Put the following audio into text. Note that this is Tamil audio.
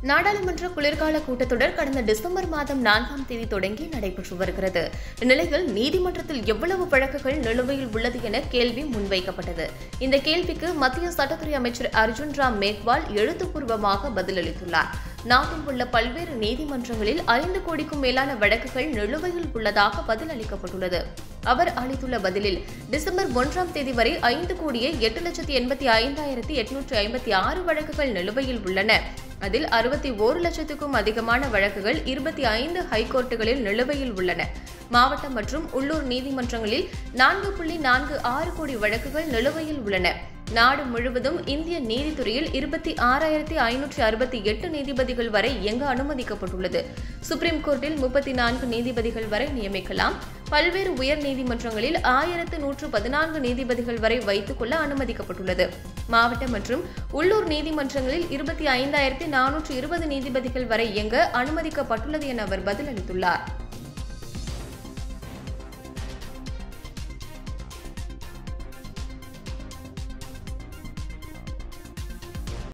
நாடாளுமன்ற குளிர்கால கூட்டத்தொடர் கடந்த டிசம்பர் மாதம் நான்காம் தேதி தொடங்கி நடைபெற்று வருகிறது இந்நிலையில் நீதிமன்றத்தில் எவ்வளவு வழக்குகள் நிலுவையில் உள்ளது என கேள்வி முன்வைக்கப்பட்டது இந்த கேள்விக்கு மத்திய சட்டத்துறை அமைச்சர் அர்ஜுன் ராம் மேக்வால் எழுத்துப்பூர்வமாக பதிலளித்துள்ளார் நாட்டில் உள்ள பல்வேறு நீதிமன்றங்களில் ஐந்து கோடிக்கும் மேலான வழக்குகள் நிலுவையில் உள்ளதாக பதில் அளிக்கப்பட்டுள்ளது அவர் அளித்துள்ள பதிலில் டிசம்பர் ஒன்றாம் தேதி வரை ஐந்து கோடியே எட்டு லட்சத்தி எண்பத்தி ஐந்தாயிரத்தி எட்நூற்றி ஐம்பத்தி ஆறு வழக்குகள் நிலுவையில் உள்ளன அதில் அறுபத்தி ஓரு லட்சத்துக்கும் அதிகமான வழக்குகள் இருபத்தி ஐந்து ஹைகோர்ட்டுகளில் நிலுவையில் உள்ளன மாவட்ட மற்றும் உள்ளூர் நீதிமன்றங்களில் நான்கு புள்ளி நான்கு ஆறு கோடி வழக்குகள் நிலுவையில் உள்ளன நாடு முழுவதும் இந்திய நீதித்துறையில் இருபத்தி ஆறாயிரத்தி ஐநூற்றி அறுபத்தி எட்டு நீதிபதிகள் வரை இயங்க அனுமதிக்கப்பட்டுள்ளது சுப்ரீம் கோர்ட்டில் முப்பத்தி நான்கு நீதிபதிகள் வரை நியமிக்கலாம் பல்வேறு உயர் நீதிமன்றங்களில் ஆயிரத்து நூற்று பதினான்கு நீதிபதிகள் வரை வைத்துக் கொள்ள அனுமதிக்கப்பட்டுள்ளது மாவட்ட மற்றும் உள்ளூர் நீதிமன்றங்களில் இருபத்தி ஐந்தாயிரத்தி நானூற்று இருபது நீதிபதிகள் வரை இயங்க அனுமதிக்கப்பட்டுள்ளது என அவர் பதிலளித்துள்ளார்